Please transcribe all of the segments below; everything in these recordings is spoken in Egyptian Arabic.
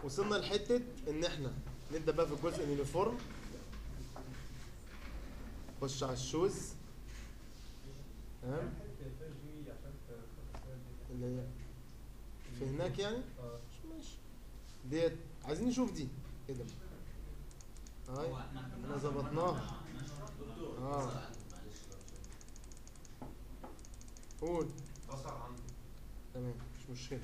وصلنا لحته ان احنا نبدا بقى في الجزء اليونيفورم خش على الشوز تمام اللي هي في هناك يعني مش ماشي ديت عايزين نشوف دي ايه ده هاي احنا ظبطناها اه قول بصر عنده تمام مش مشكله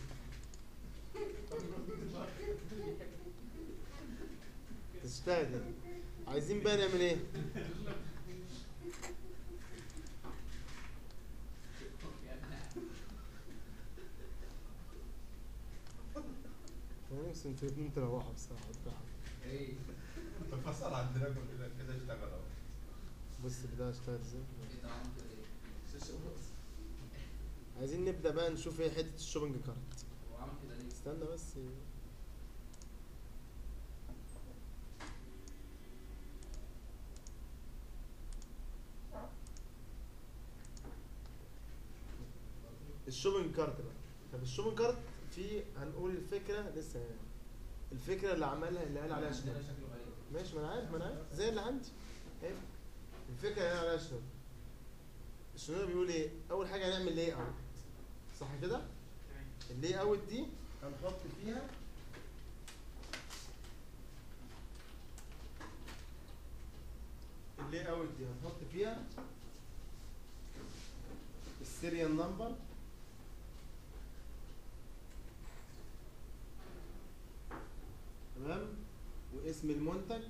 تستاهل يعني. عايزين بقى نعمل ايه انا نفسي انتوا الاتنين تروحوا بصراحه وتروحوا. بصر عندنا كلنا كده اشتغل اهو بص كده اشتغل ازاي عايزين نبدا بقى نشوف ايه حته الشوبنج كارت استنى بس الشوبنج كارت بقى طب الشوبنج كارت في هنقول الفكره لسه يعني الفكره اللي عملها اللي قال عليها شنو ماشي ما انا عارف ما انا عارف زي اللي عندي عارف الفكره اللي قال عليها شنو الشنو بيقول ايه اول حاجه هنعمل ليه اوت صح كده اللي اوت دي هنحط فيها اللي اوت دي هنحط فيها السيريال نمبر تمام واسم المنتج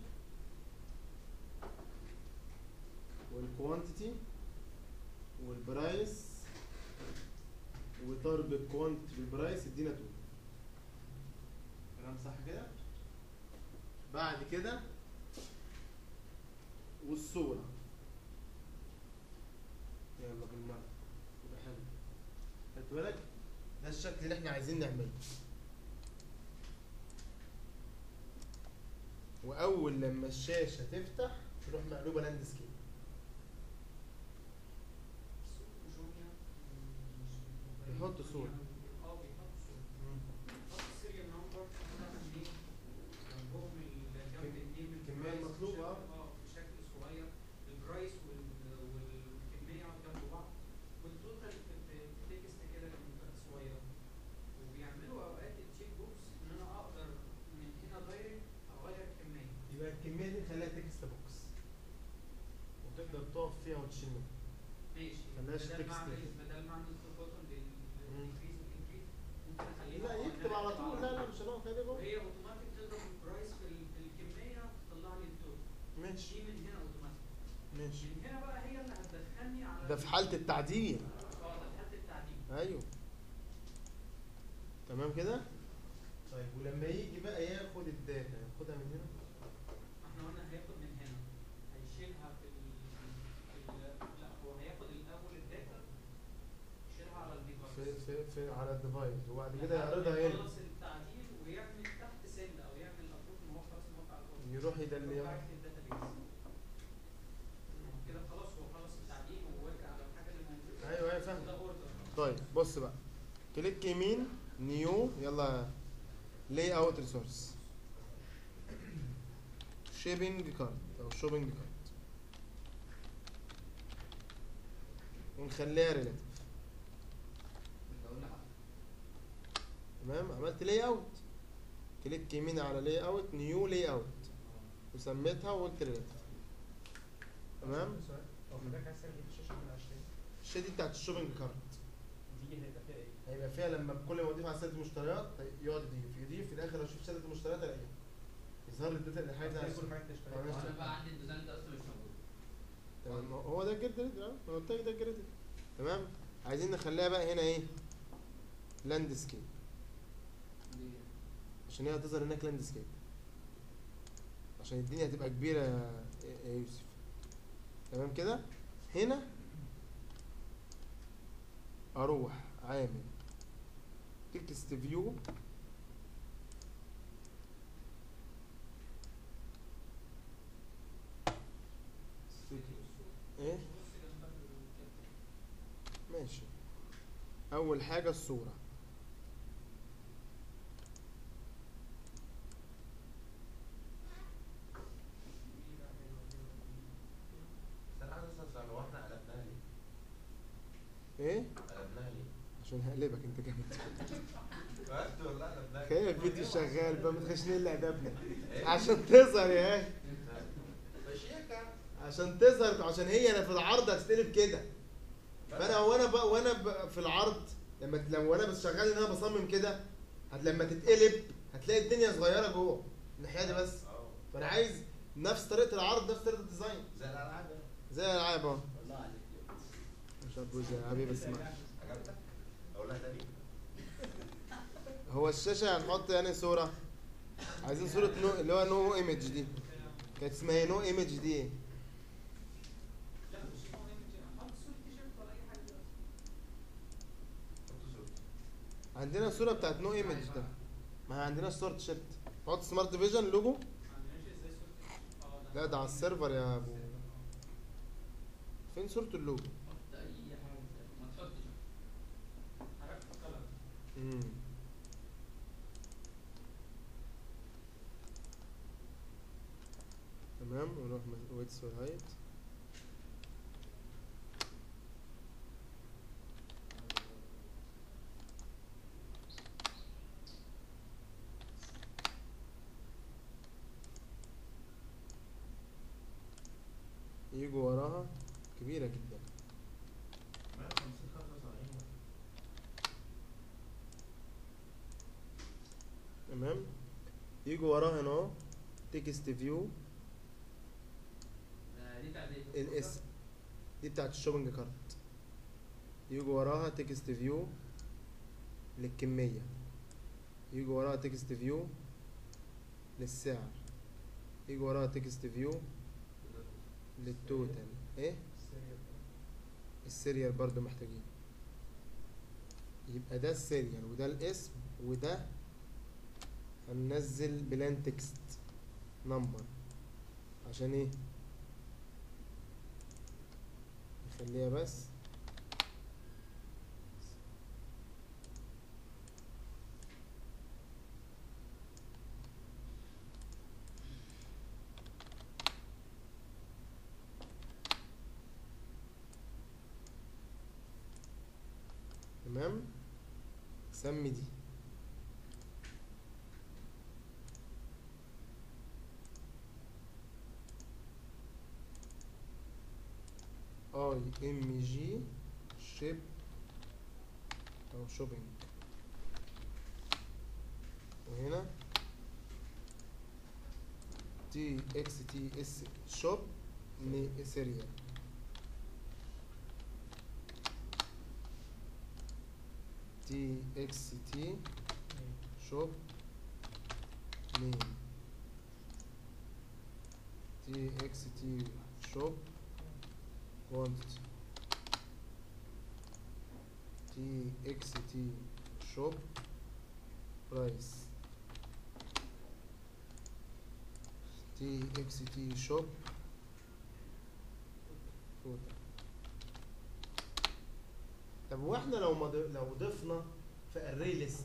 والكوانتيتي والبرايس وضرب الكوانتيتي بالبرايس يدينا 2 كلام صح كده بعد كده والصورة يلا بالمرة يبقى حلو خدت بالك ده الشكل اللي احنا عايزين نعمله واول لما الشاشة تفتح تروح مقلوبة لاند سكيب بيحط صورة اه بيحط صورة بيحط السيريال نمبر مثلا ايه جنبهم الجنب النيم الكمية البرايس المطلوبة، بشكل- اه بشكل صغير البرايس وال- والكمية جنب بعض والتوتال في في- في تكست كده كانت صغيرة وبيعملوا اوقات التشيك بوكس ان انا اقدر من هنا دايركت اغير الكمية يبقى الكمية دي نخليها تكست بوكس وتقدر تقف فيها وتشيل منها ماشي خليهاش بدل تكست ما اعمل كده. بدل ما اعمل بوتن مم. للانكريز والانكريز ممكن اخليها لا إن يكتب أنا على أكتب طول لا لا مش هنقف كده جوه وهي اوتوماتيك تضرب البرايس في ال- في الكميه تطلع لي التوتال ماشي دي من هنا اوتوماتيك ماشي من هنا بقى هي اللي هتدخلني على ده في حالة التعديل اه ده في حاله التعديل ايوه تمام كده طيب ولما يجي بقى ياخد الداتا ياخدها من هنا ما احنا قلنا هياخد من هنا هيشيلها في ال في ال لا هو هياخد الاول الداتا يشيلها على الديفايس في في في على الديفايس وبعد كده يعرضها هنا يخلص التعديل ويعمل تحت سند او يعمل ابروف ان هو خلاص موقع الأوردر. يروح يدلي يرجع في الداتابيز كده خلاص هو خلص التعديل وورك على الحاجه اللي موجوده ايوه ايوه فاهم ده اوردر طيب بص بقى كليك يمين نيو يلا لاي اوت ريسورس شيبنج كارت او شوبنج كارت ونخليها ريلاتيف تمام عملت لاي اوت كليك يمين على لاي اوت نيو لاي اوت وسميتها وقلت ريلاتيف تمام هو حضرتك عايز تعمل ايه في الشاشه من 20 الشيء دي بتاعت الشوبنج كارت دي هيبقى فيها ايه؟ هيبقى فيها لما كل ما اضيف على سله المشتريات يقعد يضيف يضيف في الاخر اشوف سله المشتريات الاقيها يظهر لي الداتا الحاجات هتلاقي دي كل حاجه تشتغل ماشي. انا بقى عندي الديزاين ده اصلا مش موجود تمام هو ده الجريد ريد اه انا قلت لك ده الجريد ريد. تمام عايزين نخليها بقى هنا ايه لاند سكيب دي عشان هي هتظهر هناك لاند سكيب عشان الدنيا هتبقى كبيره يا يا يوسف تمام كده هنا اروح عامل تكست فيو ايه بص جنبها الكابتن. ماشي اول حاجه الصوره هقلبك انت كمان فهمت ولا لا لا تخيل الفيديو شغال بقى متخشنين اللي ادبنا عشان تظهر يا اخي فشيكة عشان تظهر عشان هي انا في العرض هتتقلب كده فانا وانا بقى وانا بقى في العرض لما لما وانا بس شغال ان انا بصمم كده هت لما تتقلب هتلاقي الدنيا صغيره جوه الناحيه دي بس اه فانا عايز نفس طريقه العرض نفس طريقه الديزاين زي الالعاب يعني. زي الالعاب اهو الله عليك مش عارف زي الالعاب إيه، بس ما عجبتك؟ اقولها تاني؟ هو الشاشه هنحط يعني صوره عايزين صوره نو اللي هو نو ايمج دي كانت اسمها ايه نو ايمج دي ايه لا مش هو ايمج حط صورة تيشيرت ولا اي حاجة دلوقتي حط صورتي عندنا صوره بتاعت نو ايمج ده ما عندناش صوره تيشيرت نحط سمارت فيجن لوجو ما عندناش ازاي صورة تيشيرت اه لا ده على السيرفر يا ابو فين صوره اللوجو حط اي حاجه ما تحطش حركت القلم امم تمام ونروح ويتس والهايت يجوا وراها كبيرة جدا 150 75 تمام يجوا وراها هنا اهو تكست فيو دي بتاعت ايه؟ الاس دي بتاعت الشوبنج كارت يجوا وراها تكست فيو للكمية يجوا وراها تكست فيو للسعر يجوا وراها تكست فيو للتوتال ايه السيريال برضو محتاجين يبقى ده السيريال وده الاسم وده هننزل بلان تكست نمبر عشان ايه نخليها بس تمام سمي دي اي ام جي شيب او شوبينج وهنا تي اكس تي اس شوب سيريال تي اكس تي شوب نيم تي اكس تي شوب quantity تي اكس تي شوب برايس تي اكس تي شوب توتال طب واحنا لو ما ض- لو ضفنا في الري ليست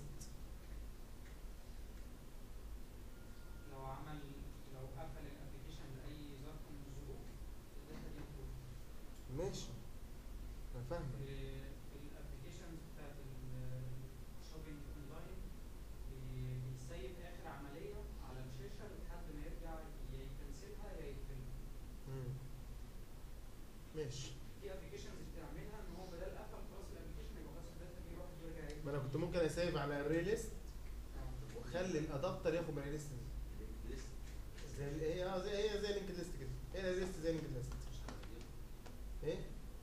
لو عمل لو قفل الابلكيشن لاي ظرف من الظروف الداتا دي بتروح ماشي انا فاهمك الابلكيشنز بتاعت الشوبينج اونلاين بي- بيسيب اخر عمليه على الشاشه لحد ما يرجع يا يكنسلها يا يقفلها مم. ماشي في ابلكيشنز بتعملها ان هو بدل قفل خلاص الابلكيشن يبقى خلاص الداتا دي يروح يرجع يقفل ما انا كنت ممكن اسيب على الري ليست آه. واخلي الادابتر ياخد من الليست دي زي ال- هي اه زي هي زي لينك ليست كده هي الليست زي لينك ليست ايه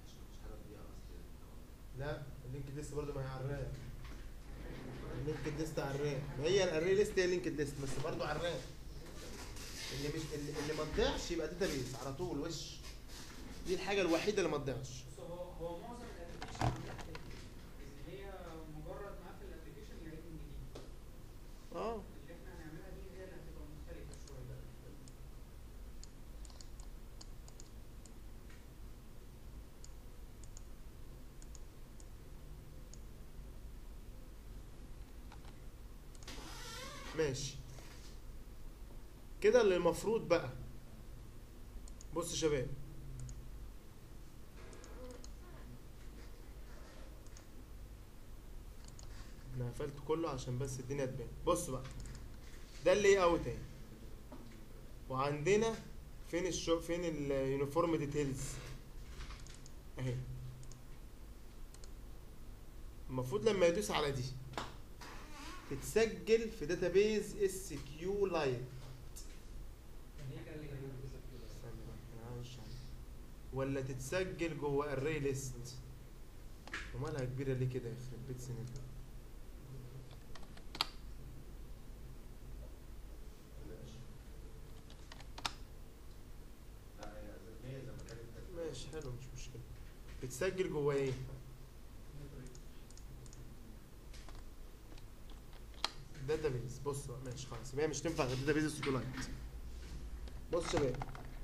لا اللينك ليست برضه ما هي على الرام اللينك ليست على الرام ما هي الاري ليست هي اللينك ليست بس برضه على الرام اللي مش اللي, اللي ما تضيعش يبقى داتابيس على طول وش دي الحاجه الوحيده اللي ما تضيعش بص هو هو معظم الابلكيشن بتاعت ان هي مجرد ما اقفل الابلكيشن يعيد من جديد اه اللي احنا هنعملها دي هي اللي هتبقى مختلفه شويه ماشي كده اللي المفروض بقى بص يا شباب قفلت كله عشان بس الدنيا تبان بص بقى ده اللي اوت اهي وعندنا فين الشو فين اليونيفورم ديتيلز اهي المفروض لما يدوس على دي تتسجل في داتابيز اس كيو لايت استنى بقى، أنا عاوز أعمل. ولا تتسجل جوه الري ليست ومالها كبيره ليه كده يخرب بيت سنين لا هي زي زي ما كانت ماشي حلو مش مشكله تتسجل جوه ايه داتابيز بص بقى، ماشي خلاص يبقى هي مش تنفع غير داتابيز السكولايت بص يا شباب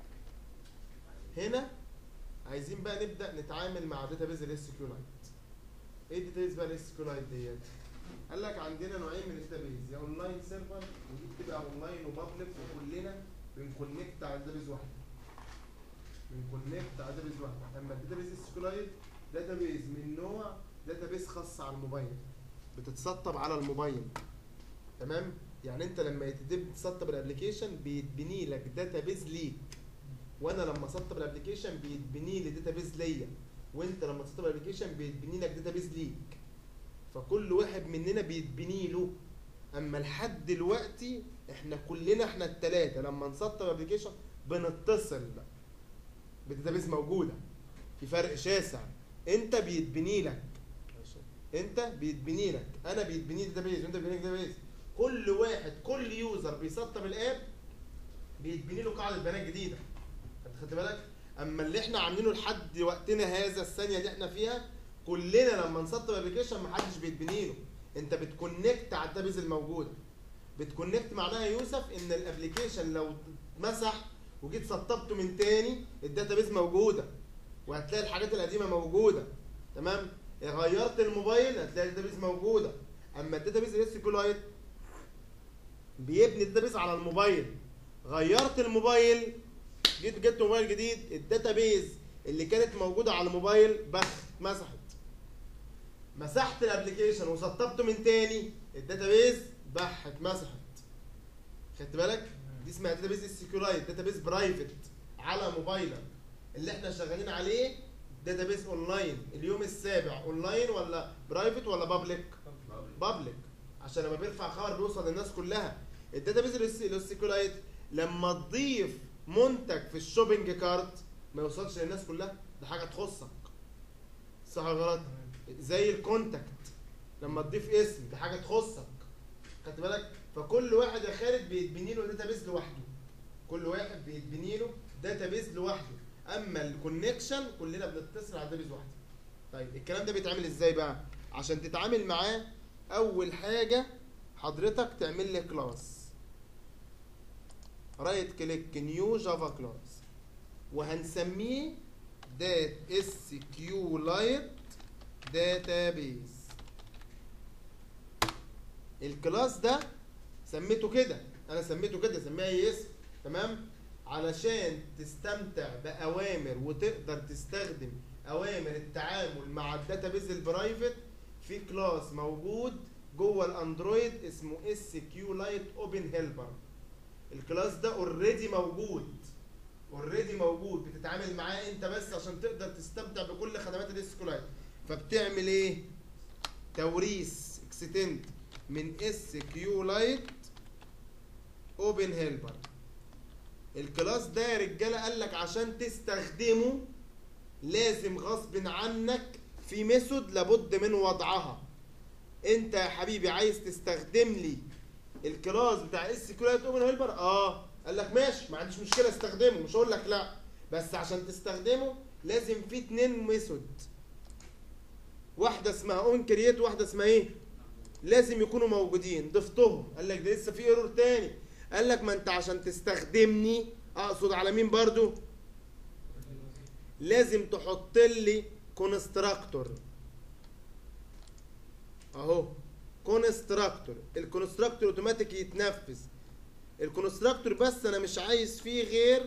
هنا عايزين بقى نبدا نتعامل مع داتابيز الاس كيو لايت ايه الداتابيز بقى الاس كيو لايت ديت قال لك عندنا نوعين من الداتابيز يا اونلاين سيرفر ودي بتبقى اونلاين وبابليك وكلنا بنكونكت على داتابيز واحده بنكونكت على داتابيز واحده اما الداتابيز اس كيو لايت داتابيز من نوع داتابيز خاصه على الموبايل بتتسطب على الموبايل تمام يعني انت لما تبتدي تسطب الابلكيشن بيتبني لك داتابيز ليك وانا لما اسطب الابلكيشن بيتبني لي داتابيز ليا وانت لما تسطب الابلكيشن بيتبني لك داتابيز ليك فكل واحد مننا بيتبني له اما لحد دلوقتي احنا كلنا احنا التلاتة لما نسطب ابلكيشن بنتصل بداتابيز موجوده في فرق شاسع انت بيتبني لك انت بيتبني لك انا بيتبني لي داتابيز وانت بيتبني لك داتابيز كل واحد كل يوزر بيسطب الاب بيتبني له قاعده بيانات جديده انت خدت بالك اما اللي احنا عاملينه لحد وقتنا هذا الثانيه اللي احنا فيها كلنا لما نسطب ابلكيشن محدش بيتبني له انت بتكونكت على الداتابيز الموجوده بتكونكت معناها يا يوسف ان الابلكيشن لو اتمسح وجيت سطبته من تاني الداتابيز موجوده وهتلاقي الحاجات القديمه موجوده تمام غيرت الموبايل هتلاقي الداتابيز موجوده اما الداتابيز الاس كيو لايت بيبني الداتابيز على الموبايل غيرت الموبايل جيت جبت موبايل جديد الداتابيز اللي كانت موجوده على الموبايل بخ اتمسحت مسحت الابلكيشن وسطبته من تاني الداتابيز بح اتمسحت خدت بالك دي اسمها داتابيز السكيورايت داتابيز برايفت على موبايلك اللي احنا شغالين عليه داتابيز اونلاين اليوم السابع اونلاين ولا برايفت ولا بابليك بابليك عشان لما بيرفع خبر بيوصل للناس كلها الداتابيز السكيورايت لما تضيف منتج في الشوبينج كارت ما يوصلش للناس كلها ده حاجه تخصك صح ولا غلط زي الكونتاكت لما تضيف اسم دي حاجه تخصك خدت بالك فكل واحد يا خالد بيتبني له داتابيز لوحده كل واحد بيتبني له داتابيز لوحده اما الكونكشن كلنا بنتصل على داتابيز واحده طيب الكلام ده بيتعمل ازاي بقى عشان تتعامل معاه اول حاجه حضرتك تعمل لي كلاس رايت كليك نيو جافا كلاس وهنسميه دات اس كيو لايت داتابيز الكلاس ده سميته كده انا سميته كده سميها اي اسم تمام علشان تستمتع باوامر وتقدر تستخدم اوامر التعامل مع الداتابيز البرايفت في كلاس موجود جوه الاندرويد اسمه اس كيو لايت اوبن هيلبر الكلاس ده اوريدي موجود اوريدي موجود بتتعامل معاه انت بس عشان تقدر تستمتع بكل خدمات الاس كيو لايت فبتعمل ايه توريث اكستند من اس كيو لايت اوبن هيلبر الكلاس ده يا رجاله قال لك عشان تستخدمه لازم غصب عنك في ميثود لابد من وضعها انت يا حبيبي عايز تستخدم لي الكلاس بتاع اس كيو لايت اوبن هيلبر اه قال لك ماشي ما عنديش مشكله استخدمه مش هقول لك لا بس عشان تستخدمه لازم في اتنين ميثود واحده اسمها اون كرييت واحده اسمها ايه لازم يكونوا موجودين ضفتهم قال لك ده لسه في ايرور تاني قال لك ما انت عشان تستخدمني اقصد على مين برضو لازم تحط لي كونستراكتور اهو كونستراكتور الكونستراكتور اوتوماتيك يتنفذ الكونستراكتور بس انا مش عايز فيه غير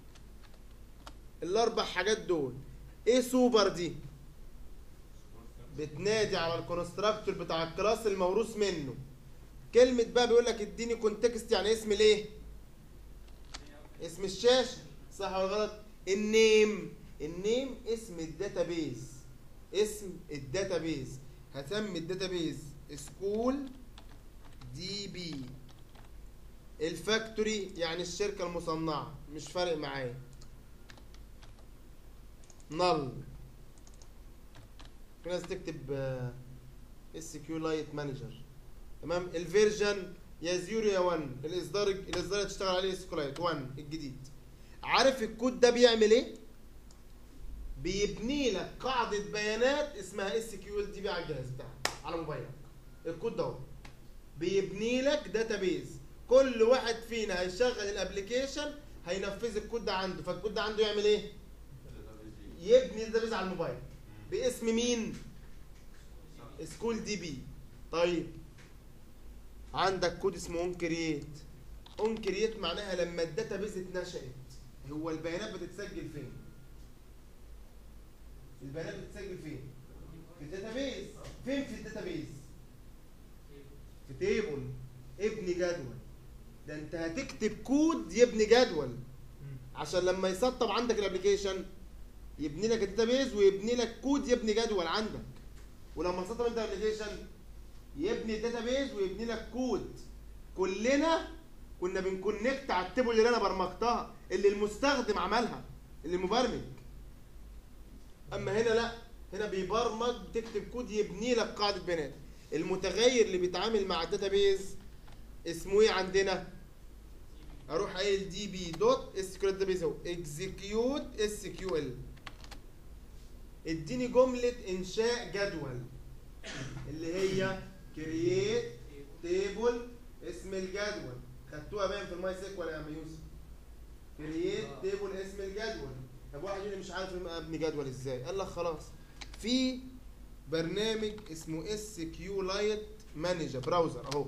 الاربع حاجات دول ايه سوبر دي بتنادي على الكونستراكتور بتاع الكلاس الموروث منه كلمة بقى بيقول لك اديني كونتكست يعني اسم الايه؟ اسم الشاشة صح ولا غلط؟ النيم النيم اسم الداتابيز اسم الداتابيز هسمي الداتابيز سكول دي بي الفاكتوري يعني الشركة المصنعة مش فارق معايا نل في ناس تكتب اس كيو لايت مانجر تمام الفيرجن يا زيرو يا 1 الاصدار الاصدار اللي تشتغل عليه سكولايت 1 الجديد عارف الكود ده بيعمل ايه بيبني لك قاعده بيانات اسمها اس كيو ال دي بي على الجهاز بتاعك على موبايلك الكود ده اهو بيبني لك داتابيز كل واحد فينا هيشغل الابلكيشن هينفذ الكود ده عنده فالكود ده عنده يعمل ايه يبني الداتابيز على الموبايل باسم مين سكول دي بي طيب عندك كود اسمه اون كرييت اون كرييت معناها لما الداتابيز اتنشأت هو البيانات بتتسجل فين البيانات بتتسجل فين في الداتابيز فين في الداتابيز في تيبل ابني جدول ده انت هتكتب كود يبني جدول عشان لما يسطب عندك الابلكيشن يبني لك الداتابيز ويبني لك كود يبني جدول عندك ولما تسطب انت الابلكيشن يبني الداتابيز ويبني لك كود كلنا كنا بنكونكت على التيبل اللي انا برمجتها اللي المستخدم عملها اللي المبرمج اما هنا لا هنا بيبرمج تكتب كود يبني لك قاعده بيانات المتغير اللي بيتعامل مع الداتابيز اسمه ايه عندنا اروح قايل دي بي دوت اس كيو داتابيز اهو اكزيكيوت اس كيو ال اديني جمله انشاء جدول اللي هي كرييت تيبل اسم الجدول خدتوها باين في الماي سيكوال يا عم يوسف كرييت آه. تيبل اسم الجدول طب واحد يقول لي مش عارف ابني جدول ازاي قال لك خلاص في برنامج اسمه اس كيو لايت مانجر براوزر اهو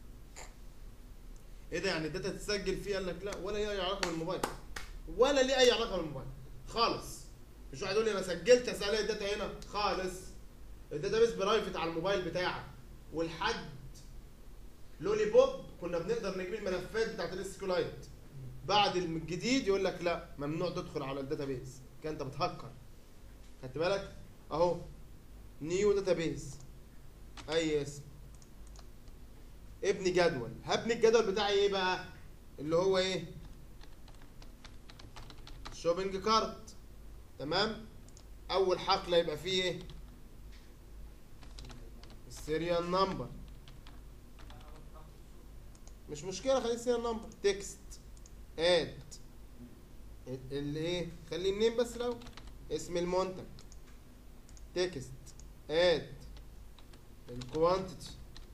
ايه ده يعني الداتا تتسجل فيه قال لك لا ولا ليه اي علاقه بالموبايل ولا ليه اي علاقه بالموبايل خالص مش واحد يقول لي انا سجلت اسال الداتا هنا خالص الداتا بيس برايفت على الموبايل بتاعك والحد لولي بوب كنا بنقدر نجيب الملفات بتاعت الاس كيو لايت بعد الجديد يقول لك لا ممنوع تدخل على الداتا بيس كده انت بتهكر خدت بالك اهو نيو داتا بيس اي اسم ابني جدول هبني الجدول بتاعي ايه بقى اللي هو ايه شوبنج كارت تمام اول حقله يبقى فيه ايه السيريال نمبر مش مشكله خليه السيريال نمبر تكست اد اللي ايه خلي النيم بس لو اسم المنتج تكست اد الكوانتيتي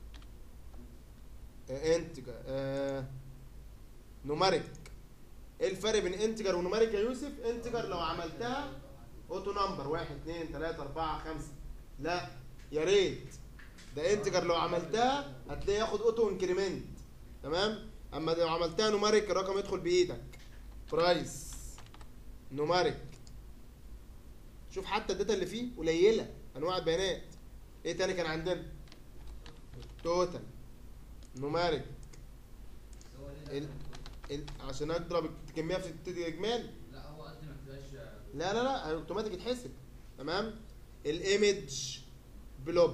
انتجر آه نوميريك ايه الفرق بين انتجر ونوميريك يا يوسف انتجر لو عملتها اوتو نمبر واحد اتنين تلاته اربعه خمسه لا يا ريت ده انتجر لو عملتها هتلاقيه ياخد اوتو انكريمنت تمام اما لو عملتها نوميريك الرقم يدخل بايدك برايس نوميريك شوف حتى الداتا اللي فيه قليله انواع البيانات ايه تاني كان عندنا توتال نوميريك هو ليه ال- دخل ال- عشان اضرب الكميه في الاجمال لا هو قصدي ما تبقاش لا لا لا اوتوماتيك يتحسب تمام الايمج بلوب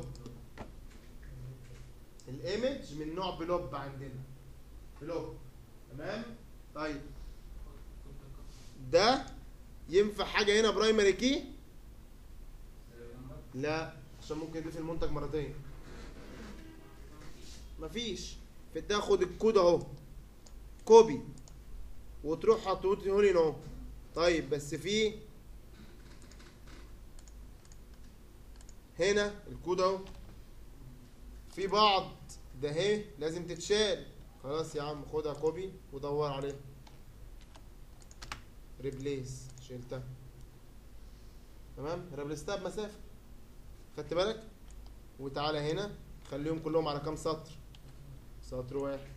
الايمج من نوع بلوب عندنا بلوب تمام طيب ده ينفع حاجه هنا برايمري كي لا عشان ممكن يضيف المنتج مرتين مفيش فتاخد الكود اهو كوبي وتروح حاطه هنا اهو طيب بس في هنا الكود اهو في بعض ده اهي لازم تتشال خلاص يا عم خدها كوبي ودور عليها ريبليس شلتها تمام ريبليستها بمسافه خدت بالك وتعالى هنا خليهم كلهم على كام سطر سطر واحد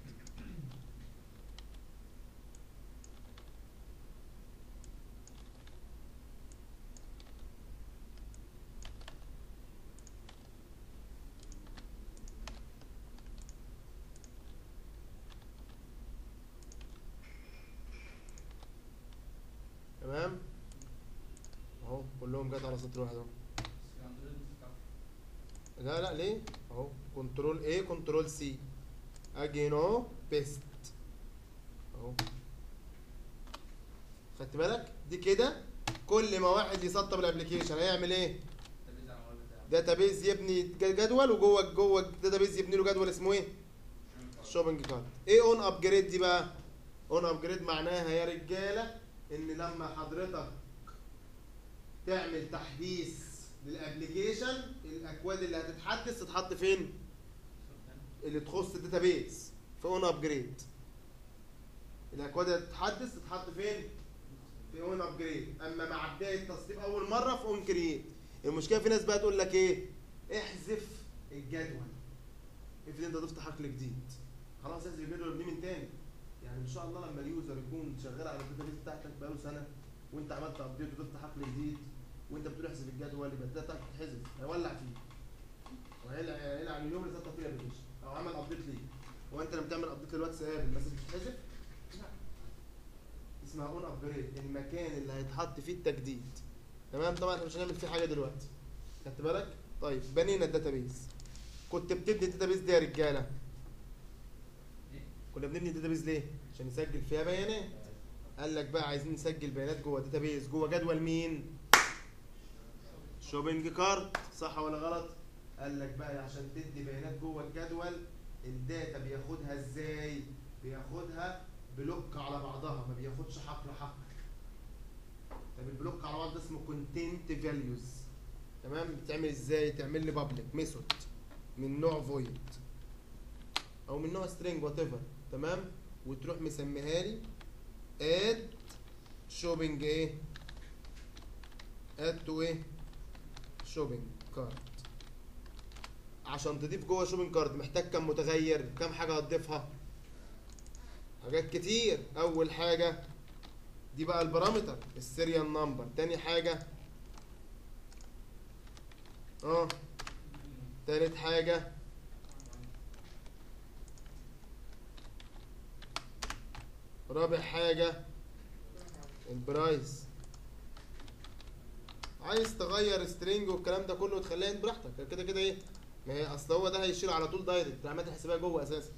كات على سطر واحد اهو اسكندريه متكفر لا لا ليه اهو كنترول ايه كنترول سي اجي هنا اهو بيست اهو خدت بالك دي كده كل ما واحد يسطب الابلكيشن هيعمل ايه تبيز على الموبايل بتاعك داتابيز يبني جدول وجوه جوه الداتابيز يبني له جدول اسمه ايه شوبنج كارت ايه اون ابجريد دي بقى اون ابجريد معناها يا رجاله ان لما حضرتك تعمل تحديث للابلكيشن الاكواد اللي هتتحدث تتحط فين اللي تخص الداتابيز في اون ابجريد الاكواد اللي هتتحدث تتحط فين في اون ابجريد اما مع بدايه التسطيب اول مره في اون كرييت المشكله في ناس بقى تقول لك ايه احذف الجدول افرض انت ضفت حقل جديد خلاص احذف الجدول وابنيه من تاني يعني ان شاء الله لما اليوزر يكون شغال على الداتابيس بتاعتك بقاله سنه وانت عملت ابديت وضفت حقل جديد وانت بتقول احذف الجدول يبقى الداتا بتاعتك تتحذف هيولع فيه وهيلعب عن اليوم اللي سطب فيه الابلكيشن او عمل ابديت ليه هو انت لما تعمل ابديت للواتساب المسج بتتحذف؟ لا اسمها اون ابجريد المكان اللي هيتحط فيه التجديد تمام طبعا احنا مش هنعمل فيه حاجه دلوقتي خدت بالك طيب بنينا الداتابيز كنت بتبني الداتابيز دي يا رجاله ايه كنا بنبني الداتابيز ليه عشان نسجل فيها بيانات قال لك بقى عايزين نسجل بيانات جوه داتابيز جوه جدول مين شوبينج كارت صح ولا غلط قال لك بقى عشان تدي بيانات جوه الجدول الداتا بياخدها ازاي بياخدها بلوك على بعضها ما بياخدش حقل حقل طب البلوك على بعض ده اسمه كونتنت فاليوز تمام بتعمل ازاي تعمل لي بابليك ميثود من نوع فويد او من نوع سترينج وات ايفر تمام وتروح مسميها لي اد شوبينج ايه اد تو ايه شوبينج كارت عشان تضيف جوه شوبينج كارت محتاج كم متغير كم حاجه هتضيفها حاجات كتير اول حاجه دي بقى البارامتر السيريال نمبر تاني حاجه اه تالت حاجه رابع حاجه البرايس عايز تغير سترينج والكلام ده كله وتخليها انت براحتك كده كده ايه ما هي اصل هو ده هيشيل على طول دايركت عملت الحسابيه جوه اساسا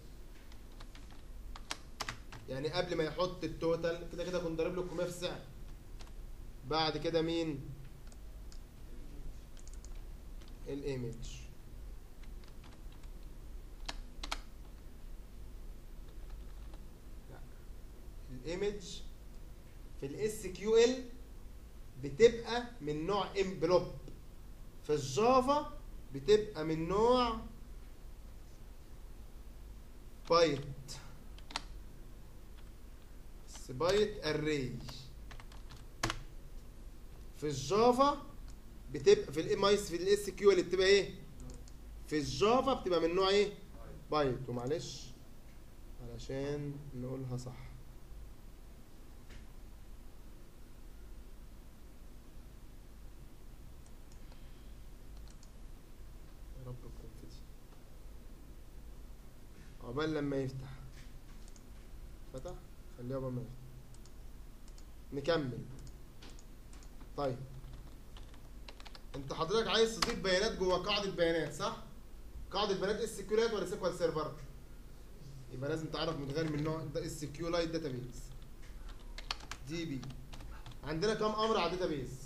يعني قبل ما يحط التوتال كده كده كنت ضارب له الكميه في السعر بعد كده مين الايمج لا الايمج في الاس كيو ال بتبقى من نوع امبلوب في الجافا بتبقى من نوع بايت بس بايت اري في الجافا بتبقى في الام ايس في الاس كيو اللي بتبقى ايه في الجافا بتبقى من نوع ايه بايت ومعلش علشان نقولها صح يا رب الكونفيتي عقبال لما يفتح فتح خليه عقبال ما يفتح نكمل طيب انت حضرتك عايز تضيف بيانات جوه قاعده بيانات صح قاعده بيانات اس كيو لايت ولا سيكوال سيرفر يبقى لازم تعرف متغير من نوع ده اس كيو لايت داتابيز دي بي عندنا كم امر على الداتابيز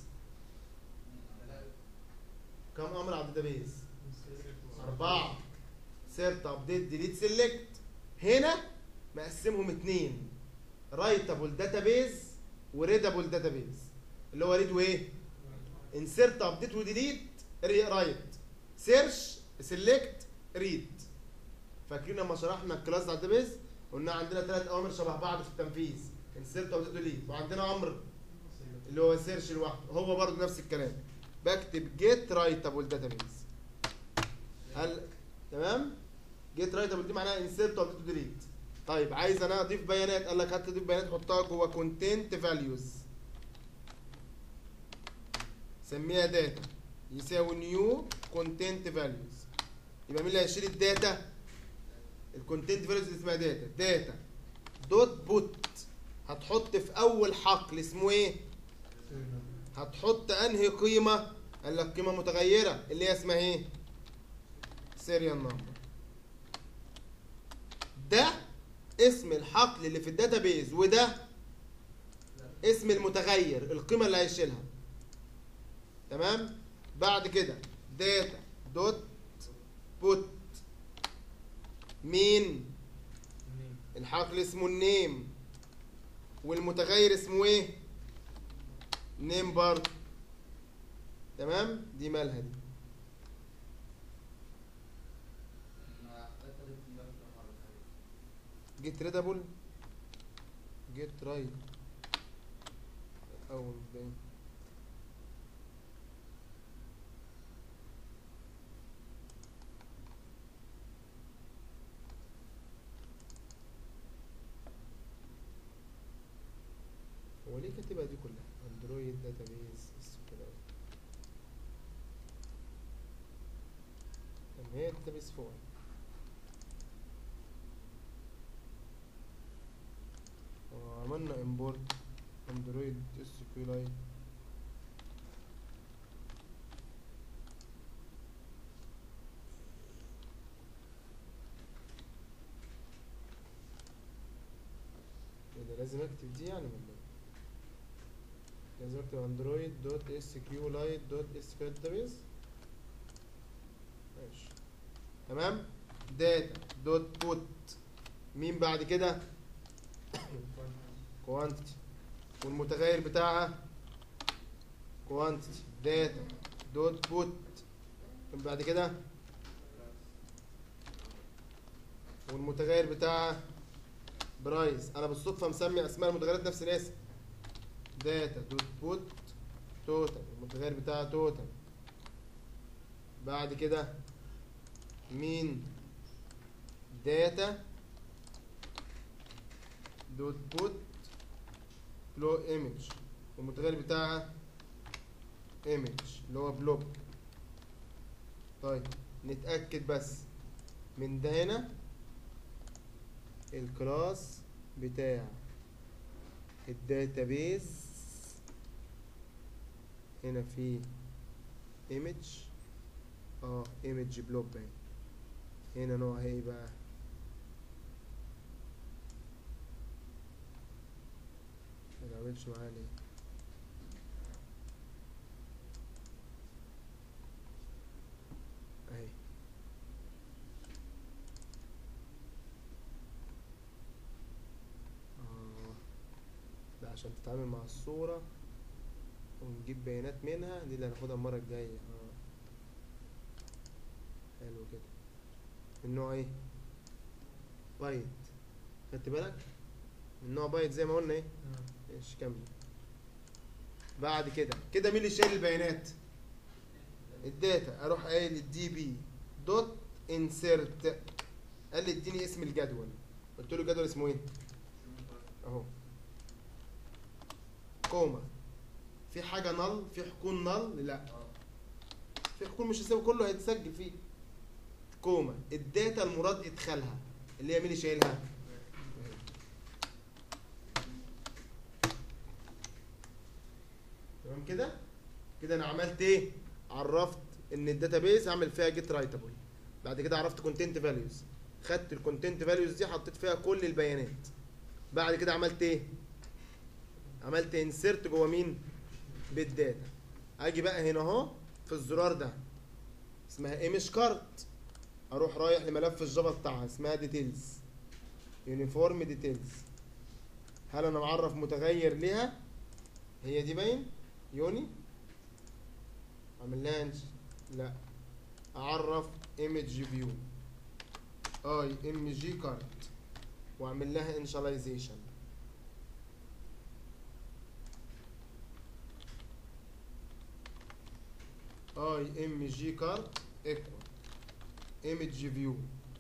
كم امر على الداتابيز أربعة سيرت أبديت ديليت سيلكت هنا مقسمهم اتنين رايتابل داتابيز وريدابل داتابيز اللي هو ريد وايه؟ انسيرت ابديت وديليت رايت سيرش سيلكت ريد فاكرين لما شرحنا الكلاس بتاع الداتابيز قلنا عندنا ثلاث اوامر شبه بعض في التنفيذ انسيرت ابديت وديليت وعندنا امر اللي هو سيرش لوحده هو برضه نفس الكلام بكتب جيت رايتابل داتابيز هل تمام جيت رايتابل دي معناها انسيرت وابديت وديليت طيب عايز انا اضيف بيانات قال لك هات تضيف بيانات حطها جوه كونتنت فاليوز سميها داتا يساوي نيو كونتنت فاليوز يبقى مين اللي هيشيل الداتا الكونتنت فاليوز اسمها داتا داتا دوت بوت هتحط في اول حقل اسمه ايه هتحط انهي قيمه قال لك قيمه متغيره اللي هي اسمها ايه سيريال نمبر ده اسم الحقل اللي في الداتابيز وده اسم المتغير القيمه اللي هيشيلها تمام بعد كده داتا دوت بوت مين الحقل اسمه النيم والمتغير اسمه ايه نيم برضه تمام دي مالها دي ما حضرتك قلت لي بقى في المرة تقريبا. جيت ريدابل جيت رايت اول باين هو ليه كاتبها دي كلها اندرويد داتابيز كده طب هي الداتابيز فوق وعملنا امبورت اندرويد اس كيو لايت إيه ده لازم اكتب دي يعني ولا ايه؟ لازم اكتب اندرويد دوت اس كيو لايت دوت اس كيو داتابيز ماشي تمام داتا دوت بوت مين بعد كده كوانتيتي والمتغير بتاعها كوانتيتي داتا دوت بوت بعد كده والمتغير بتاعها برايس انا بالصدفه مسمي اسماء المتغيرات نفس الاسم داتا دوت بوت توتال المتغير بتاعها توتال بعد كده مين داتا دوت بوت لو ايمج والمتغير بتاعها ايمج اللي هو بلوك طيب نتأكد بس من ده هنا الكلاس بتاع الداتابيز هنا في ايمج اه ايمج بلوك باين هنا نوعها ايه بقى ما تعملش معايا ليه اهي آه. ده عشان تتعامل مع الصورة ونجيب بيانات منها دي اللي هناخدها المرة الجاية اه حلو كده النوع ايه بايت خدت بالك النوع بايت زي ما قلنا ايه ماشي كمل بعد كده كده مين اللي شايل البيانات الداتا اروح قايل الدي بي دوت انسرت قال لي اديني اسم الجدول قلت له الجدول اسمه ايه اهو كوما في حاجه نل في حكون نل لا في حكون مش هيساوي كله هيتسجل فيه كوما الداتا المراد ادخالها اللي هي مين اللي شايلها تمام كده كده انا عملت ايه عرفت ان الداتابيز هعمل فيها جيت رايتابل بعد كده عرفت كونتنت فاليوز خدت الكونتنت فاليوز دي حطيت فيها كل البيانات بعد كده عملت ايه عملت انسيرت جوه مين بالداتا اجي بقى هنا اهو في الزرار ده اسمها ايمج كارت اروح رايح لملف الجافا بتاعها اسمها ديتيلز يونيفورم ديتيلز هل انا معرف متغير ليها هي دي باين يوني اعمل لها انش- لا اعرف ايمج فيو اي ام جي كارت واعمل لها انشاليزيشن اي ام جي كارت ايكوال ايمج فيو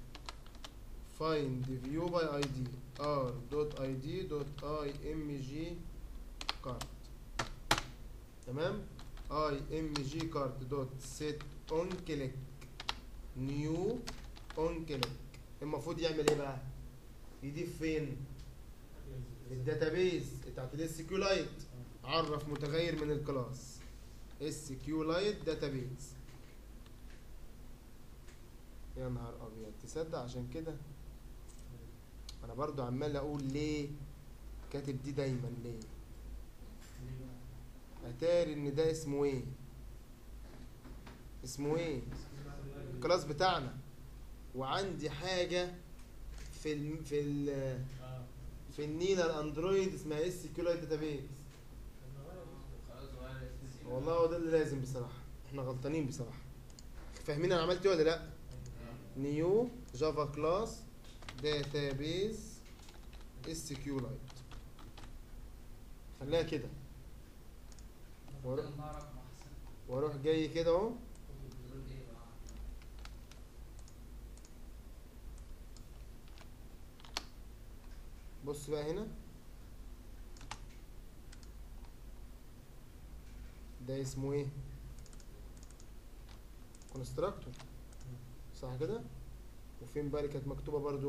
find view by id r dot id dot i m g card تمام اي ام جي كارد دوت سيت اون كليك نيو اون كليك المفروض يعمل ايه بقى يضيف فين الداتابيز بتاعت الاس كيو لايت عرف متغير من الكلاس اس كيو لايت داتابيز يا نهار ابيض تصدق عشان كده انا برضو عمال اقول ليه كاتب دي دايما ليه اتاري ان ده اسمه ايه اسمه ايه الكلاس بتاعنا وعندي حاجه في ال في ال اه في النينا الاندرويد اسمها اس كيو لايت داتابيز خلاص غير اسم والله هو ده اللي لازم بصراحه احنا غلطانين بصراحه فاهمين انا عملت ايه ولا لا نيو جافا كلاس داتابيز اس كيو لايت خليها كده بدل ما اعرف ما احسن واروح جاي كده اهو بتقول ايه بقى بص بقى هنا ده اسمه ايه كونستراكتور صح كده وفين بقى اللي كانت مكتوبه برضو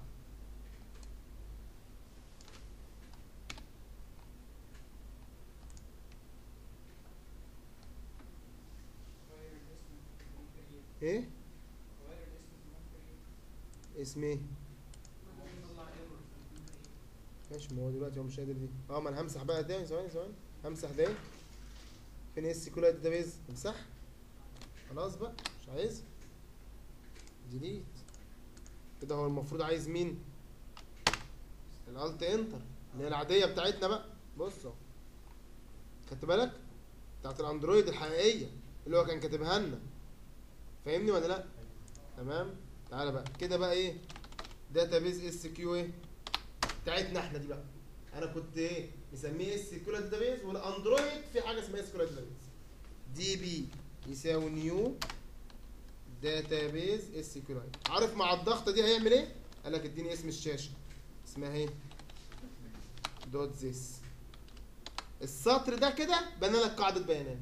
غير الاسم ممكن ايه غير الاسم ممكن اسم ايه يطلع ايرور في ماشي ما هو دلوقتي هو مش قادر دي اه ما انا همسح بقى ده ثواني ثواني همسح ده فين اس كيو لايت داتابيز امسح خلاص بقى مش عايز ديليت كده هو المفروض عايز مين الالت انتر اللي هي العاديه بتاعتنا بقى بص اهو خدت بالك بتاعت الاندرويد الحقيقيه اللي هو كان كاتبها لنا فاهمني ولا لا تمام تعالى بقى كده بقى ايه داتابيز اس كيو ايه بتاعتنا احنا دي بقى انا كنت ايه مسميه اس كيو داتابيز والاندرويد في حاجه اسمها اس كيو داتابيز دي بي يساوي نيو داتابيز اس كيو عارف مع الضغطه دي هيعمل ايه قال لك اديني اسم الشاشه اسمها ايه دوت زيس السطر ده كده بنى لك قاعده بيانات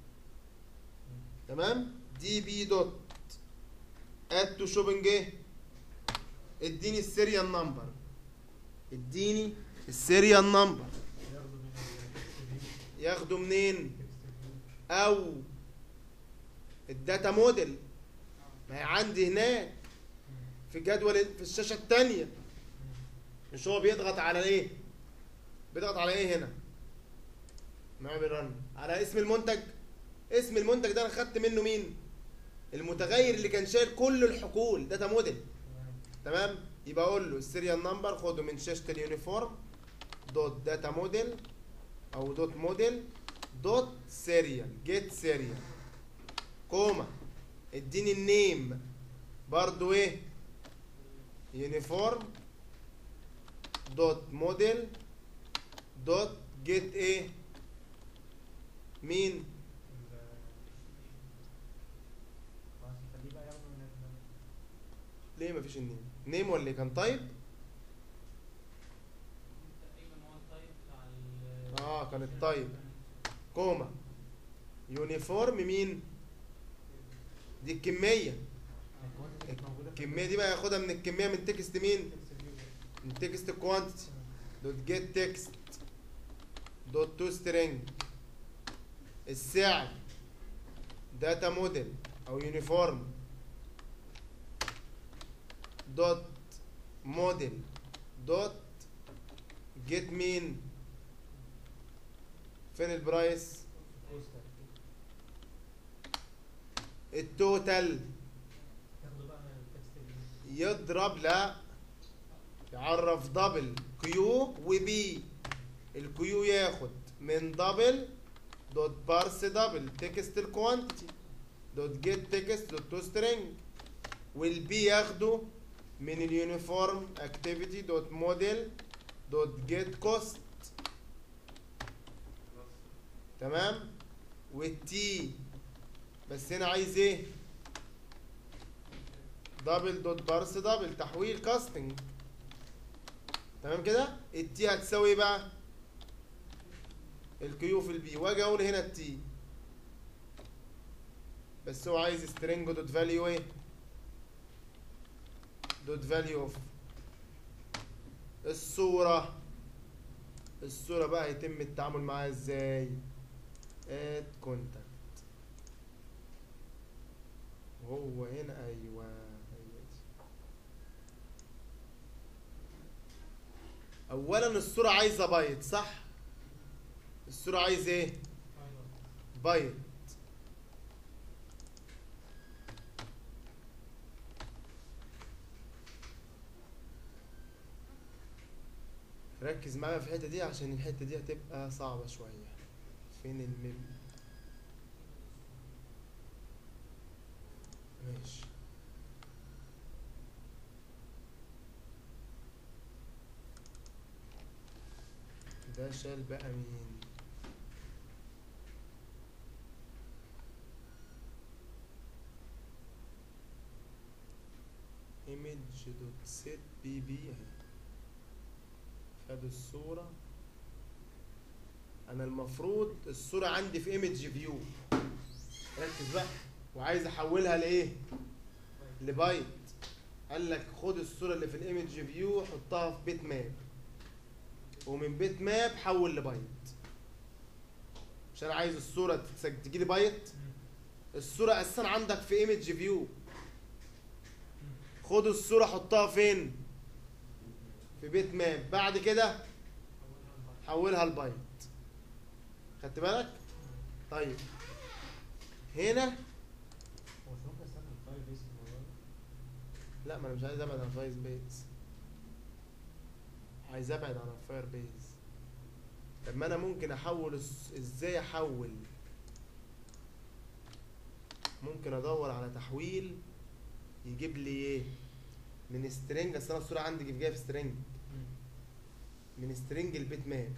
تمام دي بي دوت اد تو شوبنج ايه اديني السيريال نمبر اديني السيريال نمبر ياخدوا من ياخده التكست منين او الداتا موديل ما هي عندي هناك في جدول في الشاشه الثانيه مش هو بيضغط على ايه بيضغط على ايه هنا نعمل رن على اسم المنتج اسم المنتج ده انا خدت منه مين المتغير اللي كان شايل كل الحقول داتا موديل تمام يبقى اقول له السيريال نمبر خده من شاشه اليونيفورم دوت داتا موديل او دوت موديل دوت سيريال جيت سيريال كوما اديني النيم برضو ايه يونيفورم دوت موديل دوت جيت ايه مين خلاص خليه بقى ياخده من ال- ليه مفيش النيم نيم ولا إيه؟ كان طيب تقريبا هو التايب بتاع ال اه كان الطيب كوما يونيفورم مين دي الكميه الكوانتيتي كانت موجودة في الكميه دي بقى ياخدها من الكميه من تكست مين التكست فيو ده. من تكست كوانتيتي دوت جيت تكست دوت تو سترينج السعر داتا موديل او يونيفورم دوت موديل دوت جيت مين فين البرايس بوستر. التوتال ياخدوا بقى من التكست فيو. يضرب لا يعرف دبل كيو وبي الكيو ياخد من دبل دوت بارس دبل تكست الكوانتيتي دوت جيت تكست دوت تو سترينج والبي ياخده من اليونيفورم اكتيفيتي دوت موديل دوت جيت كوست تمام والتي بس هنا عايز ايه دبل دوت بارس دبل تحويل كاستنج تمام كده التي هتساوي ايه بقى الكيو في البي واجي اقول هنا التي بس هو عايز سترينج دوت فاليو ايه دوت فاليو اوف الصورة الصورة بقى هيتم التعامل معاها ازاي اد كونتاكت وهو هنا ايوه هي دي. اولا الصورة عايزة بايت صح الصورة عايز ايه بايت ركز معايا في الحتة دي عشان الحتة دي هتبقى صعبة شوية فين الميم ماشي ده شال بقى مين image dot set bb اهي خد الصورة انا المفروض الصورة عندي في image view ركز بقى وعايز احولها لايه لبايت قال لك خد الصورة اللي في الايمج فيو حطها في بيت ماب ومن بيت ماب حول لبايت مش انا عايز الصورة تجي لي بايت الصورة اساسا عندك في ايمج فيو خد الصورة حطها فين في بيت ماب بعد كده حولها لبايت خدت بالك طيب هنا هو مش ممكن استخدم فاير بيس في الموضوع ده؟ لا ما انا مش عايز ابعد عن فاير بيز عايز ابعد عن الفاير بيز طب ما انا ممكن احول الس- ازاي احول ممكن ادور على تحويل يجيب لي ايه من سترينج اصل انا الصوره عندي جايه في سترينج من سترينج البيت ماب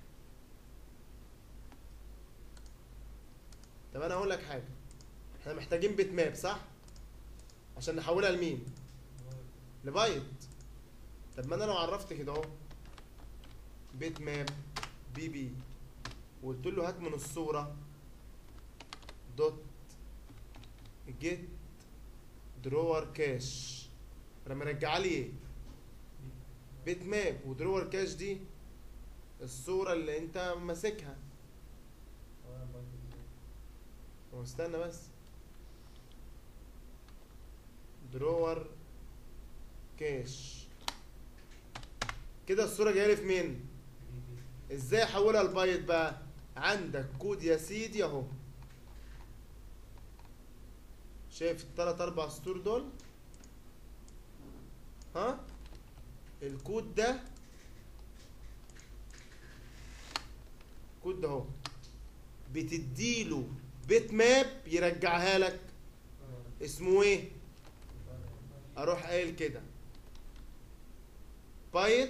طب انا اقول لك حاجه احنا محتاجين بيت ماب صح عشان نحولها لمين لبايت طب ما انا لو عرفت كده اهو بيت ماب بي بي وقلت له هات من الصوره دوت جيت درور كاش لما رجع لي ايه بيت ماب ودرور كاش دي الصوره اللي انت ماسكها هو أنا بايت إزاي؟ هو استنى بس درور كاش كده الصورة جاية لي في مين؟ بي بي ازاي احولها لبايت بقى؟ عندك كود يا سيدي اهو شايف التلات اربع سطور دول؟ ها؟ الكود ده الكود ده اهو بتديله بيت ماب يرجعها لك اه اسمه ايه؟ فاير- اروح قايل كده بايت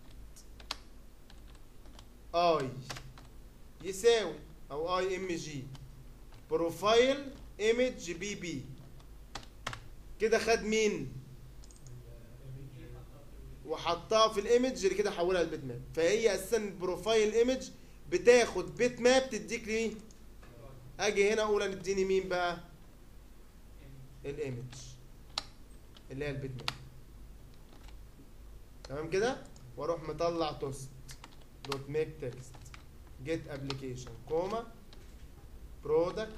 اي يساوي او اي ام جي بروفايل ايمج بي بي كده خد مين وحطها في الايمج اللي كده حولها لبيت ماب فهي اساسا البروفايل ايمج بتاخد بيت ماب تديك ليه اجي هنا اقول انا اديني مين بقى الايمج اللي هي البيت ماب تمام كده واروح مطلع توست دوت ميك تكست جيت ابلكيشن كوما برودكت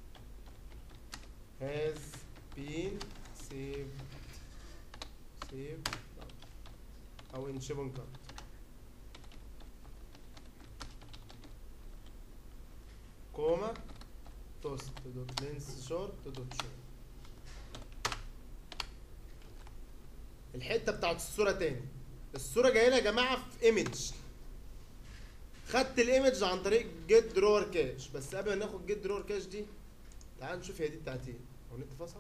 has been saved saved او in shipping cart كوما توست دوت لينس شورت دوت شو الحته بتاعت الصوره تاني الصوره جايه لي يا جماعه في ايمج خدت الايمج عن طريق جيت درور كاش بس قبل ما ناخد جيت درور كاش دي تعال نشوف هي دي بتاعت ايه هو النت فصل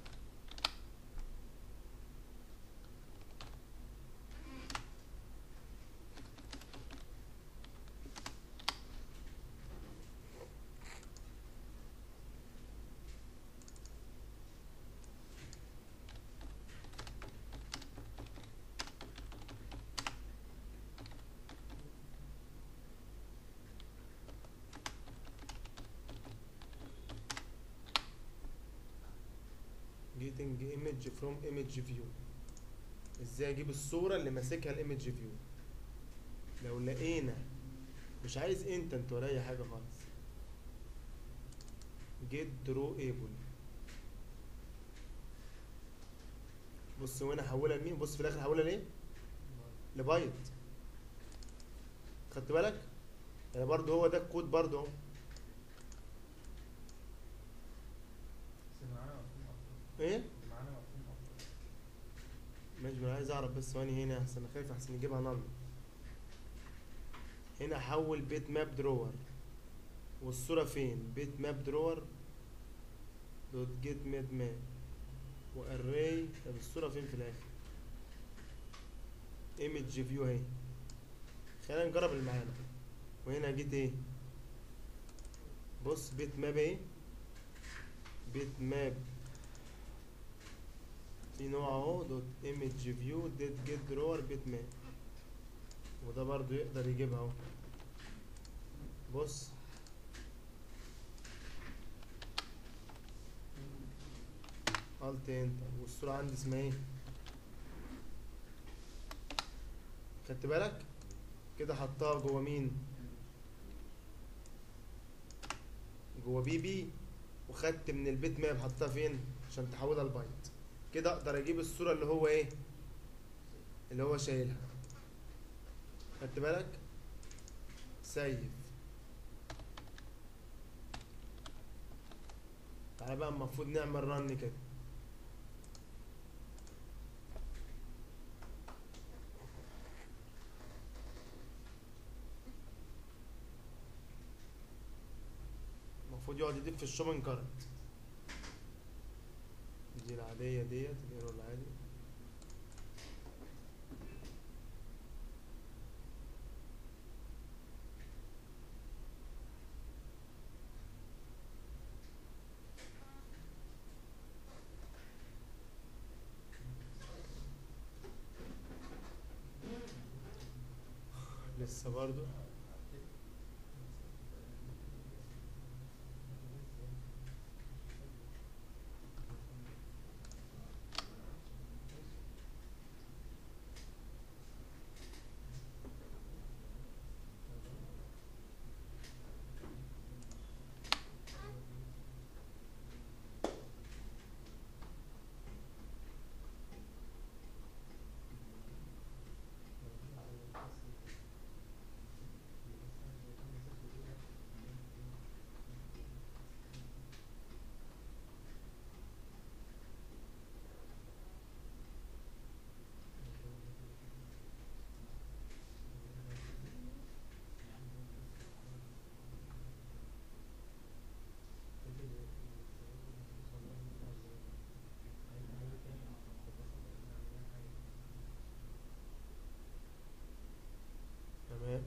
getting image from image view ازاي اجيب الصوره اللي ماسكها الايمج فيو لو لقينا مش عايز انتنت ولا اي حاجه خالص جيت درو ايبل بص هنا حولها لمين بص في الاخر حولها ليه لبايت خدت بالك يعني برضو هو ده الكود برضو اهو بس معانا مفهوم اكتر ايه معانا مفهوم اكتر ماشي ما انا عايز اعرف بس ثواني هنا احسن انا خايف احسن نجيبها نل هنا حول بيت ماب درور والصورة فين بيت ماب درور دوت جيت ماب ماب واري طب الصورة فين في الاخر ايمج فيو اهي خلينا نجرب اللي معانا وهنا جيت ايه بص بيت ماب ايه بيت ماب في نوع اهو دوت ايمج فيو دوت جيت درور بيت ماب وده برضو يقدر يجيبها اهو بص الت انتر والصورة عندي اسمها ايه خدت بالك كده حطها جوه مين جوه بي بي وخدت من البيت ماب حطها فين عشان تحولها لبايت كده اقدر اجيب الصورة اللي هو ايه اللي هو شايلها خدت بالك سيف تعالى بقى المفروض نعمل رن كده المفروض يقعد يضيف في الشوبنج كارت دي العادية ديت الايرور العادي لسه برضو تمام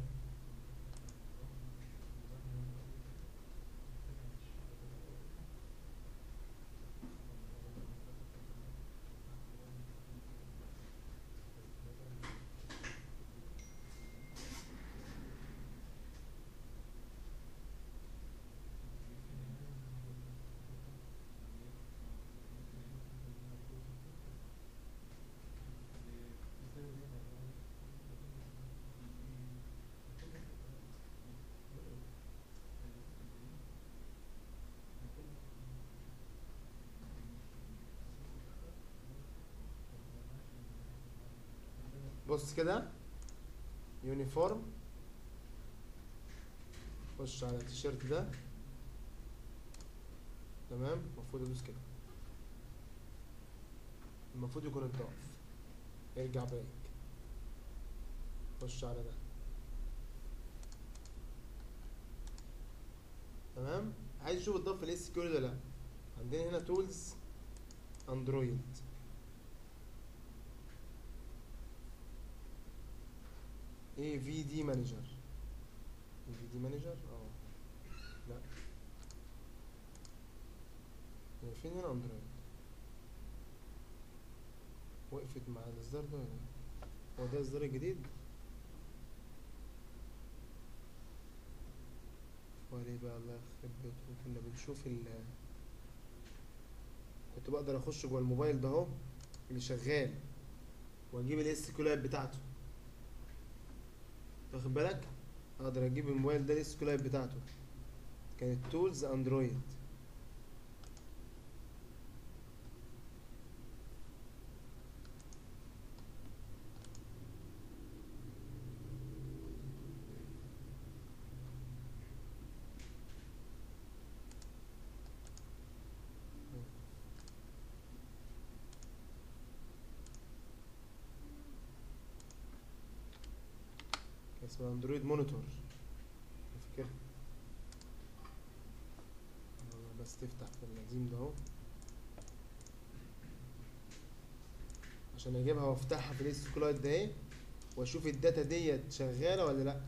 بص كده يونيفورم خش على التيشيرت ده تمام المفروض ادوس كده المفروض يكون اتضاف ارجع باك خش على ده تمام عايز اشوف اتضاف في الاس كيو ولا لا عندنا هنا تولز اندرويد ايه في دي مانجر في دي مانجر اه لا هي فين هنا اندرويد وقفت مع الاصدار ده ولا إيه؟ هو ده الاصدار الجديد وليه بقى الله يخرب بيته كنا بنشوف ال كنت بقدر اخش جوه الموبايل ده اهو اللي شغال واجيب الاس كيو بتاعته واخد بالك اقدر اجيب الموبايل ده الاس كيو بتاعته كانت تولز اندرويد كان اسمها اندرويد مونيتور فاكر بس تفتح في القديم ده اهو عشان اجيبها وافتحها في الاس كلايد ده اهي واشوف الداتا ديت شغاله ولا لا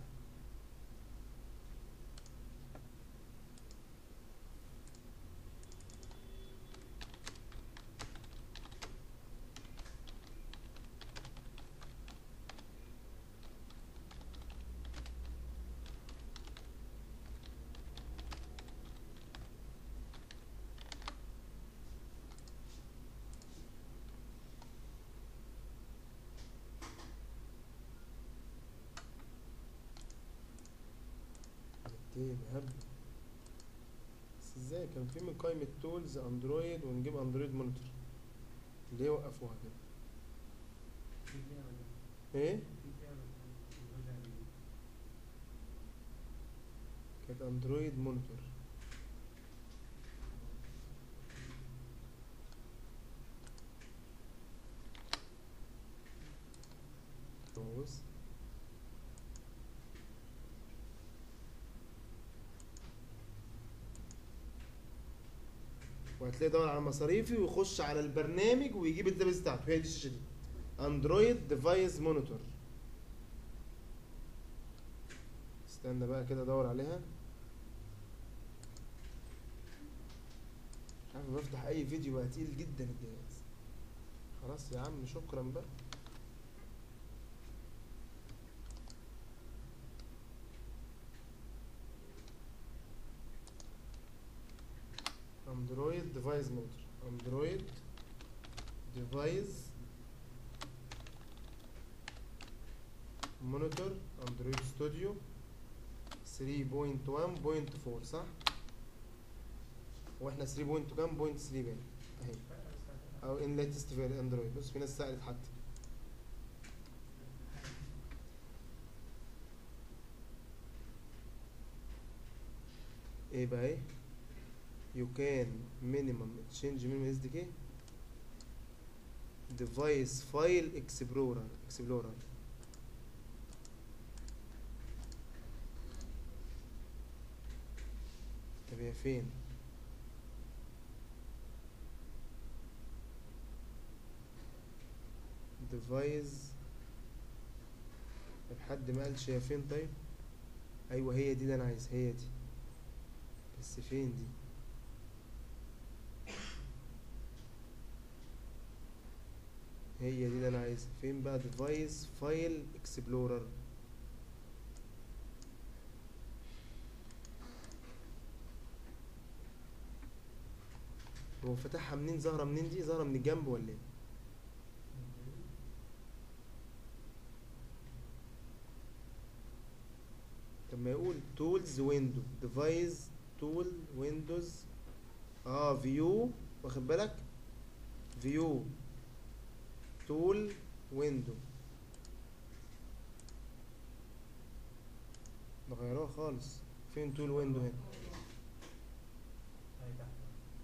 ايه بهبل بس ازاي كان في من قائمة تولز اندرويد ونجيب اندرويد مونيتور ليه وقفوها كده في كده ولا ايه في كده ولا الجزء اللي- كانت اندرويد مونيتور بص وهتلاقي يدور على مصاريفي ويخش على البرنامج ويجيب الداتابيس بتاعته هي دي الشاشه دي اندرويد ديفايس مونيتور استنى بقى كده ادور عليها مش عارف بفتح اي فيديو بقى تقيل جدا الجهاز خلاص يا عم شكرا بقى اندرويد ديفايس مونيتور اندرويد ديفايس مونيتور اندرويد ستوديو 3.1.4 صح؟ واحنا 3 بوينت كام بوينت 3 باين اهي او ان ليتست في اندرويد بص في ناس سألت حتى ايه بقى ايه you can minimum change minimum SDK device file explorer explorer طب هي فين device طب حد ما قالش هي فين طيب ايوه هي دي اللي انا عايز هي دي بس فين دي هي دي اللي انا عايزها فين بقى device file explorer هو فتحها منين ظاهرة منين دي ظاهرة من الجنب ولا ايه طب ما يقول tools window device tool windows اه view واخد بالك view tool window ده غيروها خالص فين tool window هنا أي تحت.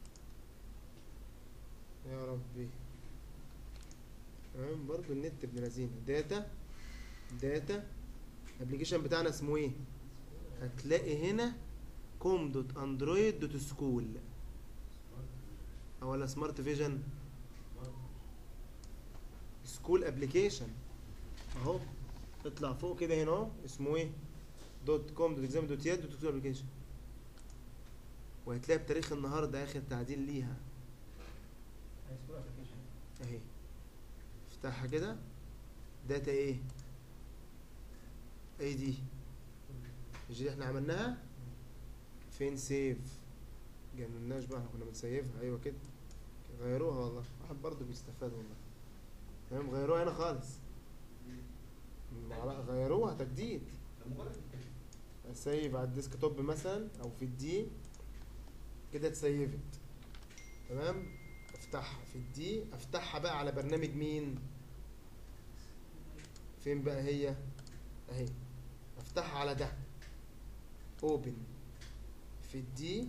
يا ربي تمام برضو النت ابن لذينه داتا داتا الابلكيشن بتاعنا اسمه ايه هتلاقي هنا كوم دوت اندرويد دوت سكول او ولا سمارت فيجن سكول ابلكيشن اهو اطلع فوق كده هنا اهو اسمه ايه دوت كوم دوت اكزام دوت يد دوت سكول ابلكيشن وهتلاقي بتاريخ النهارده اخر تعديل ليها هاي سكول ابلكيشن اهي افتحها كده داتا ايه اي دي مش دي احنا عملناها فين سيف جنناش بقى احنا كنا بنسيفها ايوه كده غيروها والله واحد برضه بيستفاد والله تمام غيروها هنا خالص معلقة غيروها تجديد ده مجرد اسيف على الديسك توب مثلا او في الدي كده اتسيفت تمام افتحها في الدي افتحها بقى على برنامج مين فين بقى هي اهي افتحها على ده اوبن في الدي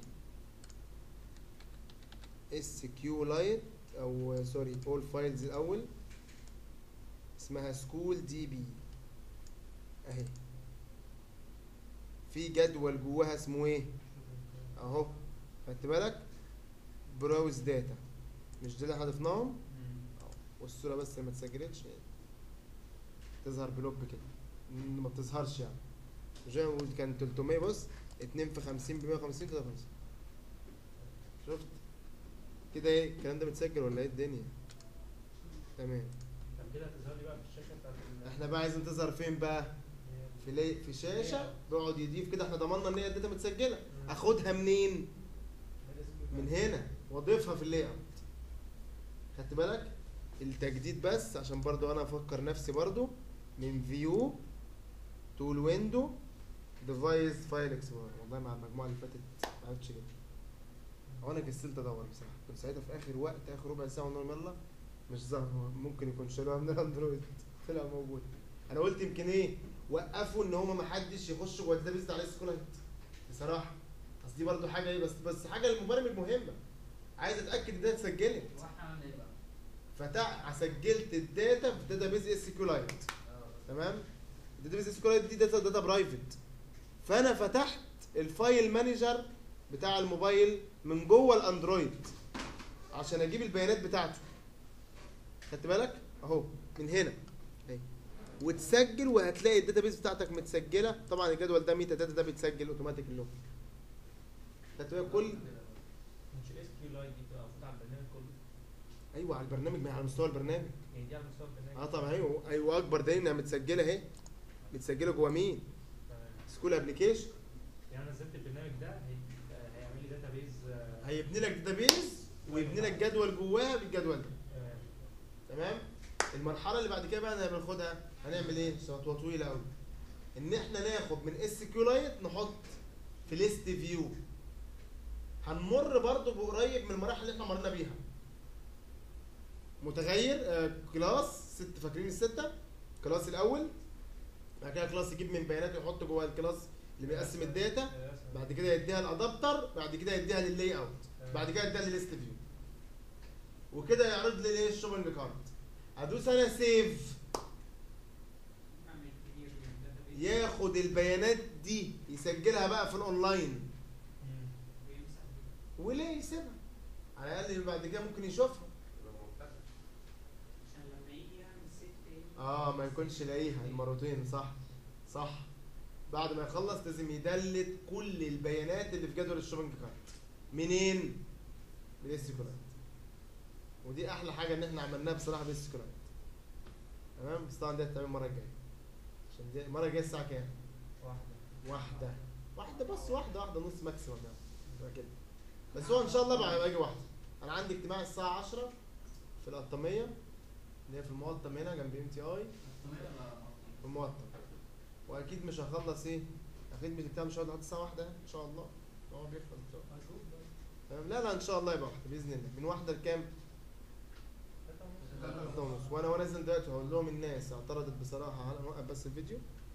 اس كيو لايت او سوري اول فايلز الاول اسمها سكول دي بي اهي في جدول جواها اسمه ايه اهو خدت بالك براوز داتا مش دول اللي احنا ضفناهم أهو. والصوره بس ما اتسجلتش تظهر بلوب كده م- ما بتظهرش يعني زي ما بقول كان 300 بص 2 في 50 ب 150 53 شفت كده ايه الكلام ده متسجل ولا ايه الدنيا تمام طب كده هتظهر لي بقى في الشاشه بتاعت ال- احنا بقى عايزين تظهر فين بقى في لي في شاشه بيقعد يضيف كده احنا ضمننا ان هي الداتا متسجله اخدها منين من هنا واضيفها في اللاي اوت خدت بالك التجديد بس عشان برضو انا افكر نفسي برضو من فيو تو الويندو ديفايس فايل اكسبلور والله مع المجموعه اللي فاتت ما عرفتش كده هو انا كسلت ادور بصراحه كنت ساعتها في اخر وقت اخر ربع ساعه ونقول يلا مش ظاهر هو ممكن يكون شالوها من الاندرويد طلع موجود انا قلت يمكن ايه وقفوا ان هما ما حدش يخش جوه الداتابيس بتاع السكولايت بصراحه اصل دي برضو حاجه ايه بس بس حاجه للمبرمج مهمه عايز اتاكد ان ده اتسجلت واحنا عملنا ايه بقى؟ فتح سجلت الداتا في داتابيز اس كيو لايت اه تمام الداتابيز اس كيو لايت دي داتا داتا برايفت فانا فتحت الفايل مانجر بتاع الموبايل من جوه الاندرويد عشان اجيب البيانات بتاعته خدت بالك اهو من هنا اهي وتسجل وهتلاقي الداتابيز بتاعتك متسجله طبعا الجدول ده ميتا داتا ده بيتسجل اوتوماتيك اللوج خدت بالك كل مش الاس كيو لايت دي بتبقى المفروض على البرنامج كله ايوه على البرنامج ما هي على مستوى البرنامج يعني دي على مستوى البرنامج اه طبعا ايوه ايوه اكبر دليل انها متسجله اهي متسجله جوه مين تمام سكول ابلكيشن يعني انا نزلت البرنامج ده هي- هيعمل لي داتا بيز هيبني لك داتابيز ويبني لك جدول جواها بالجدول ده تمام المرحله اللي بعد كده بقى انا بناخدها هنعمل ايه خطوه طويله قوي ان احنا ناخد من اس كيو لايت نحط في ليست فيو هنمر برضو بقريب من المراحل اللي احنا مرينا بيها متغير آه كلاس ست فاكرين السته كلاس الاول بعد كده كلاس يجيب من بيانات ويحط جوه الكلاس اللي بيقسم الداتا بعد كده يديها الادابتر بعد كده يديها لللاي اوت بعد كده يديها للليست فيو وكده يعرض لي ايه الشوبنج كارت ادوس انا سيف اعمل كتير من database ياخد البيانات دي يسجلها بقى في الاونلاين ويمسح بيه. وليه يسيبها على الاقل بعد كده ممكن يشوفها عشان لما يجي يعمل ست ايه اه ما يكونش لاقيها المرتين صح صح بعد ما يخلص لازم يدلت كل البيانات اللي في جدول الشوبنج كارت منين من السيكولات ودي احلى حاجه ان احنا عملناها بصراحه بالسيكولات تمام بس طبعا دي هتتعمل المره الجايه عشان دي المره الجايه الساعه كام واحده واحده واحده بس واحده واحده نص ماكسيمم يعني يبقى كده بس هو ان شاء الله بقى باجي واحده انا عندي اجتماع الساعه 10 في القطاميه اللي هي في المقطم هنا جنب ام تي اي مطمئن ولا في المقطم واكيد مش هخلص ايه اكيد مش بتاع مش هقعد لحد الساعه واحدة ان شاء الله هو بيخلص ان شاء الله تمام لا لا ان شاء الله يبقى واحده باذن الله من واحده لكام؟ ثلاثة ونص وانا وانا نازل دلوقتي هقول لهم الناس اعترضت بصراحه هل نوقف بس الفيديو